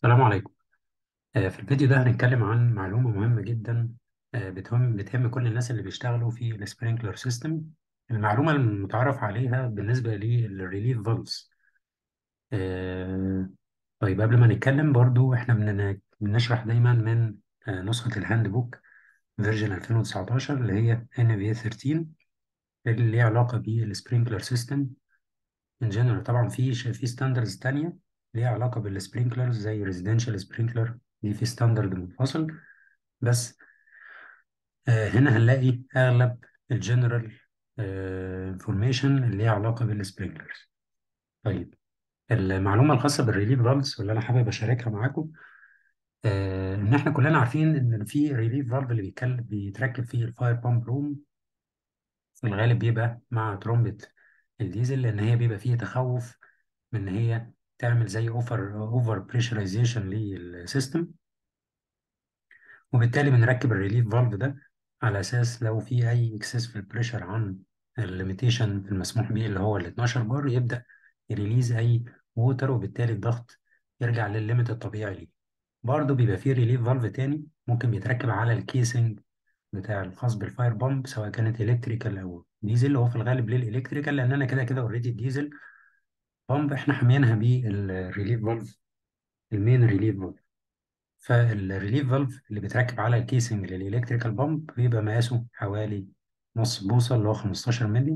السلام عليكم آه، في الفيديو ده هنتكلم عن معلومة مهمة جدا آه، بتهم بتهم كل الناس اللي بيشتغلوا في السبرينكلر سيستم المعلومة المتعارف عليها بالنسبة للريليف فالفز طيب قبل ما نتكلم برضو احنا بننا- بنشرح دايما من آه، نسخة الهاند بوك فيرجن 2019 اللي هي NVA13 اللي ليها علاقة بالسبرينكلر سيستم ان جنرال طبعا في ش- في ستاندردز تانية ليها علاقة بالسبرينكلرز زي ريزيدنشال سبرينكلر دي في ستاندرد منفصل بس آه، هنا هنلاقي اغلب الجنرال انفورميشن اللي ليها علاقه بالسبرينكلرز طيب المعلومه الخاصه بالريليف فالفز واللي انا حابب اشاركها معاكم آه، ان احنا كلنا عارفين ان في ريليف فالف اللي بيتكلم بيتركب فيه الفاير بامب روم في الغالب بيبقى مع ترومبه الديزل لان هي بيبقى فيه تخوف من ان هي تعمل زي اوفر اوفر بريشرايزيشن للسيستم وبالتالي بنركب الريليف فالف ده على اساس لو في اي اكسس في البريشر عن الليميتيشن المسموح به اللي هو ال 12 بار يبدا يريليز اي ووتر وبالتالي الضغط يرجع للليميت الطبيعي ليه برضه بيبقى فيه ريليف فالف تاني ممكن بيتركب على الكيسنج بتاع الخاص بالفاير بامب سواء كانت الكتريكال او ديزل هو في الغالب للالكتريكال لان انا كده كده اوريدي الديزل بامب احنا حامينها بالريليف فالف المين ريليف فالف فالريليف فالف اللي بيتركب على الكيسنج للإلكتريكال بامب بيبقى مقاسه حوالي نص بوصة اللي هو 15 مللي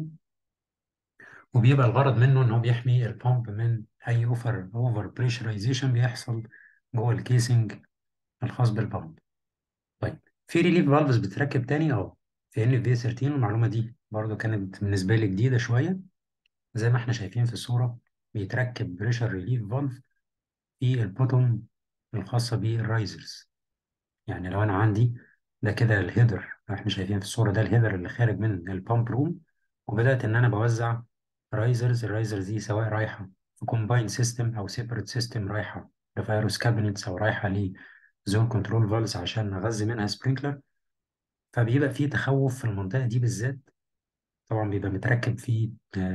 وبيبقى الغرض منه إن هو بيحمي البامب من أي أوفر أوفر بريشرايزيشن بيحصل جوه الكيسنج الخاص بالبامب. طيب في ريليف فالفز بتركب تاني اه في ان في 13 المعلومة دي برضو كانت بالنسبة لي جديدة شوية زي ما احنا شايفين في الصورة بيتركب بريشر ريليف فالف في البوتوم الخاصة بالرايزرز يعني لو انا عندي ده كده الهيدر احنا شايفين في الصورة ده الهيدر اللي خارج من البامب روم وبدأت ان انا بوزع رايزرز الرايزرز دي سواء رايحة في كومباين سيستم او سيبريت سيستم رايحة لفيروس كابينتس او رايحة لزون كنترول فالز عشان اغذي منها سبرينكلر فبيبقى فيه تخوف في المنطقة دي بالذات طبعا بيبقى متركب فيه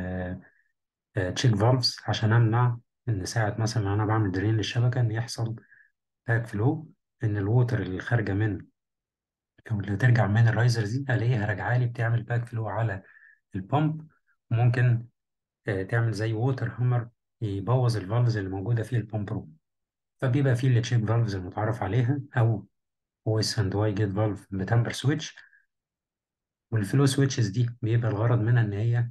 تشيك فالفز عشان امنع ان ساعة مثلا لو انا بعمل درين للشبكة ان يحصل باك فلو ان الووتر اللي خارجة من او اللي ترجع من الرايزر دي الاقيها راجعه لي بتعمل باك فلو على البامب وممكن آه، تعمل زي ووتر هامر يبوظ الفالفز اللي موجوده في البامب روم فبيبقى فيه التشيك فالفز المتعارف عليها او فويس اند واي جيت فالف بتمبر سويتش والفلو سويتشز دي بيبقى الغرض منها ان هي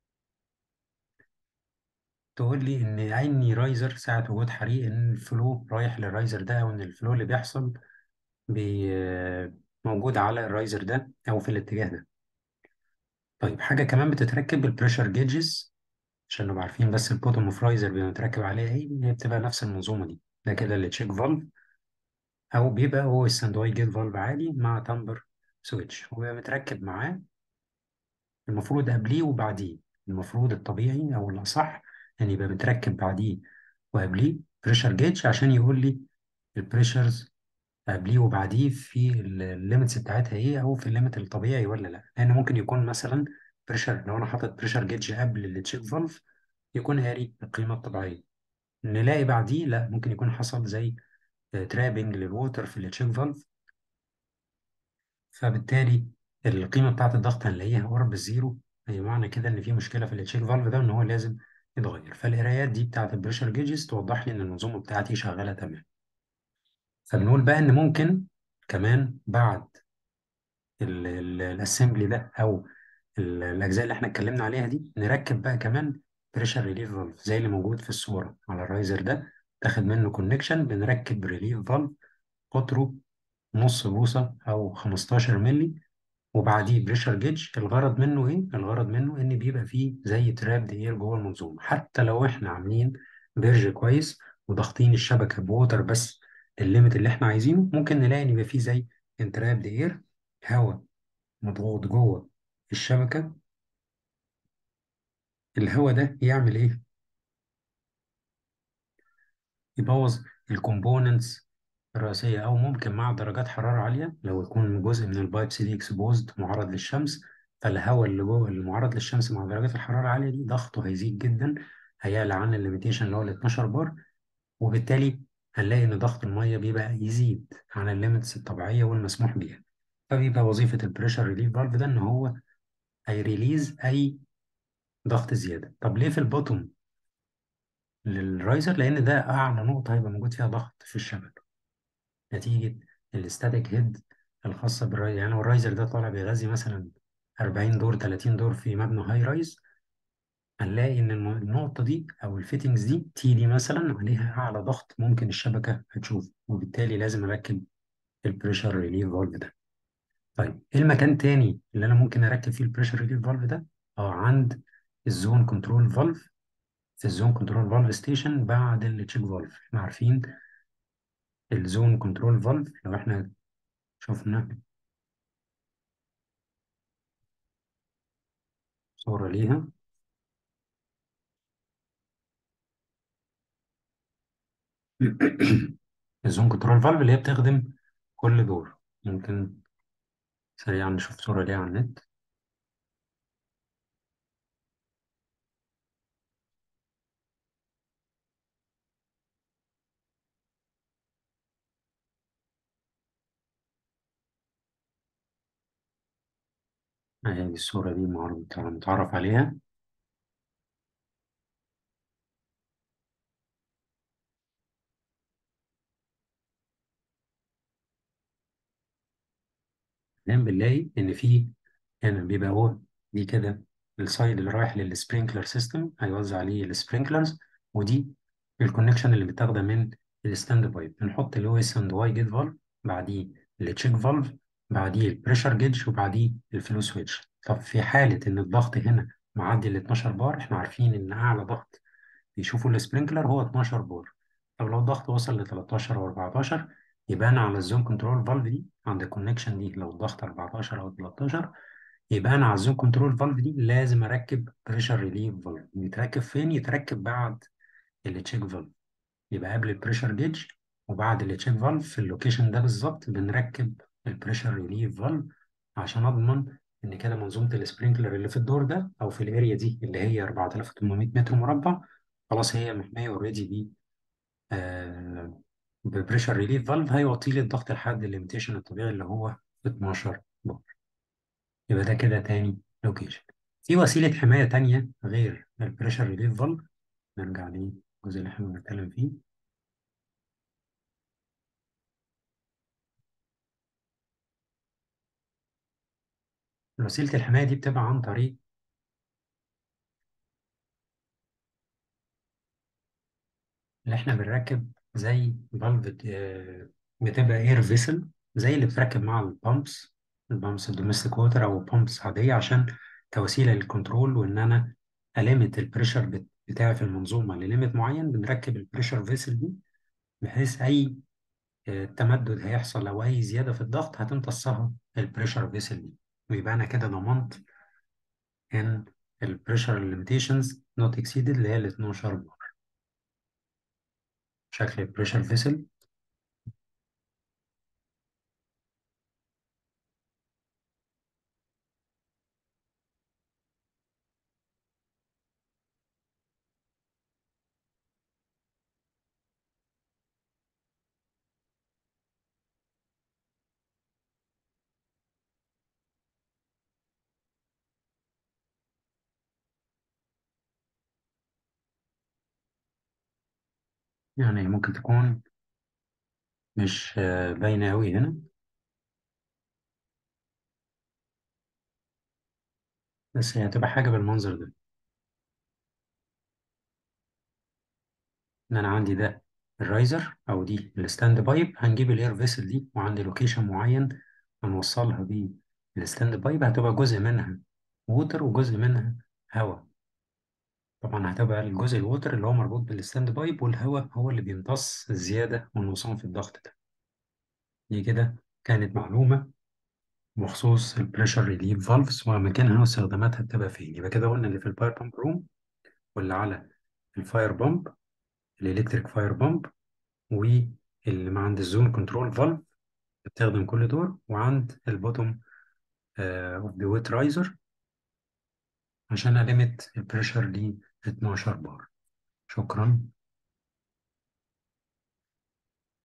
تقول لي ان اي رايزر ساعه وجود حريق ان الفلو رايح للرايزر ده او ان الفلو اللي بيحصل بي آه، موجود على الرايزر ده او في الاتجاه ده طيب حاجه كمان بتتركب البريشر جيجز عشان نبقى عارفين بس البوتوم اوف رايزر بيبقى متركب عليها ايه هي بتبقى نفس المنظومه دي ده كده اللي تشيك فالف او بيبقى هو الساندواي جيت فالف عادي مع تمبر سويتش وبيبقى متركب معاه المفروض قبليه وبعديه المفروض الطبيعي او الاصح ان يبقى متركب بعديه وقبليه بريشر جيج عشان يقول لي البريشرز قبليه وبعديه في الليميتس بتاعتها ايه او في الليميت الطبيعي ولا لا لان ممكن يكون مثلا بريشر لو انا حاطط بريشر جيج قبل التشيك فالف يكون قاري القيمه الطبيعيه نلاقي بعديه لا ممكن يكون حصل زي ترابنج للووتر في التشيك فالف فبالتالي القيمه بتاعه الضغط هنلاقيها قرب الزيرو أي معنى كده ان في مشكله في التشيك فالف ده ان هو لازم يتغير فالقرايات دي بتاعه البريشر جيجز توضح لي ان المنظومه بتاعتي شغاله تمام فبنقول بقى ان ممكن كمان بعد الاسمبلي ده او ال- الاجزاء اللي احنا اتكلمنا عليها دي نركب بقى كمان بريشر ريليف فالف زي اللي موجود في الصوره على الرايزر ده تاخد منه كونكشن بنركب ريليف فالف قطره نص بوصة أو 15 مللي وبعديه بريشر جيج الغرض منه إيه؟ الغرض منه إن بيبقى فيه زي تراب إير جوه المنظومة حتى لو إحنا عاملين بيرج كويس وضاغطين الشبكة بوتر بس الليميت اللي إحنا عايزينه ممكن نلاقي إن يبقى فيه زي انتراب إير هواء مضغوط جوه الشبكة الهواء ده يعمل إيه؟ يبوظ الكومبوننتس الرئيسية أو ممكن مع درجات حرارة عالية لو يكون جزء من البايبس دي اكسبوزد معرض للشمس فالهواء اللي جوه المعرض للشمس مع درجات الحرارة العالية دي ضغطه هيزيد جدا هيعلى عن الليميتيشن اللي هو ال 12 بار وبالتالي هنلاقي ان ضغط الميه بيبقى يزيد عن الليميتس الطبيعيه والمسموح بيها فبيبقى وظيفه البريشر ريليف فالف ده ان هو هيريليز اي ضغط زياده طب ليه في البوتوم للرايزر لان ده اعلى نقطه هيبقى موجود فيها ضغط في الشبكه نتيجه الاستاتيك هيد الخاصه بالرايزر يعني لو الرايزر ده طالع بيغذي مثلا 40 دور 30 دور في مبنى هاي رايز هنلاقي ان الم- النقطه دي او الفيتنجز دي تي دي مثلا عليها اعلى ضغط ممكن الشبكه هتشوفه وبالتالي لازم اركب البريشر ريليف فالف ده طيب ايه المكان تاني اللي انا ممكن اركب فيه البريشر ريليف فالف ده اه عند الزون كنترول فالف في الزون كنترول فالف ستيشن بعد التشيك فالف احنا عارفين الزون كنترول فالف لو احنا شفنا صورة ليها الزون كنترول فالف اللي هي بتخدم كل دور ممكن سريعا نشوف صورة ليها على النت هذه الصورة دي معروف- متعرف عليها بعدين بنلاقي إن في هنا بيبقى هو دي كده السايد اللي رايح للسبرينكلر سيستم هيوزع عليه السبرينكلرز ودي الكونكشن اللي متاخده من الستاند بايب بنحط الاو اس اند واي جيت فالف بعديه التشيك فالف بعديه البريشر جيج وبعديه الفلو سويتش طب في حاله ان الضغط هنا معدي ال 12 بار احنا عارفين ان اعلى ضغط بيشوفوا السبرينكلر هو 12 بار طب لو الضغط وصل ل 13 او 14 يبقى انا على الزون كنترول فالف دي عند الكونكشن دي لو الضغط 14 او 13 يبقى انا على الزون كنترول فالف دي لازم اركب بريشر ريليف فالف يتركب فين يتركب بعد التشيك فالف يبقى قبل البريشر جيج وبعد التشيك فالف في اللوكيشن ده بالظبط بنركب البريشر ريليف فالف عشان اضمن ان كده منظومه السبرينكلر اللي في الدور ده او في الاريا دي اللي هي 4800 متر مربع خلاص هي محميه اوريدي بي آه ببريشر ريليف فالف هيوطي لي الضغط لحد الليميتيشن الطبيعي اللي هو 12 بار يبقى ده كده تاني لوكيشن في وسيلة حماية تانية غير البريشر ريليف فالف نرجع للجزء اللي احنا بنتكلم فيه وسيلة الحماية دي بتبقى عن طريق اللي احنا بنركب زي فالف آه، بتبقى اير فيسل زي اللي بتركب مع البامبس البامبس الدوميستيك ووتر او بامبس عادية عشان كوسيلة للكنترول وان انا أليمت البريشر بت- بتاعي في المنظومة لليميت معين بنركب البريشر فيسل دي بحيث أي آه، تمدد هيحصل أو أي زيادة في الضغط هتمتصها البريشر فيسل دي ويبقى أنا كده ضمنت إن البريشر ليميتيشنز نوت اكسيدد اللي هي ال 12 بار شكل البريشر فيسل يعني ممكن تكون مش آه، باينة أوي هنا بس هي هتبقى حاجة بالمنظر ده إن أنا عندي ده الرايزر أو دي الستاند بايب هنجيب الاير فيسل دي وعندي لوكيشن معين هنوصلها بيه الستاند بايب هتبقى جزء منها ووتر وجزء منها هواء طبعا هتبقى الجزء الووتر اللي هو مربوط بالستاند بايب والهواء هو اللي بيمتص الزيادة والنقصان في الضغط ده دي كده كانت معلومة بخصوص البريشر ريليف فالفز ومكانها واستخداماتها بتبقى فين يبقى كده قلنا اللي في الفاير بامب روم واللي على الفاير بامب الالكتريك فاير بامب واللي ما عند الزون كنترول فالف بتخدم كل دور وعند البوتوم اوف ذا ويت رايزر عشان أليمت البريشر ل 12 بار شكرا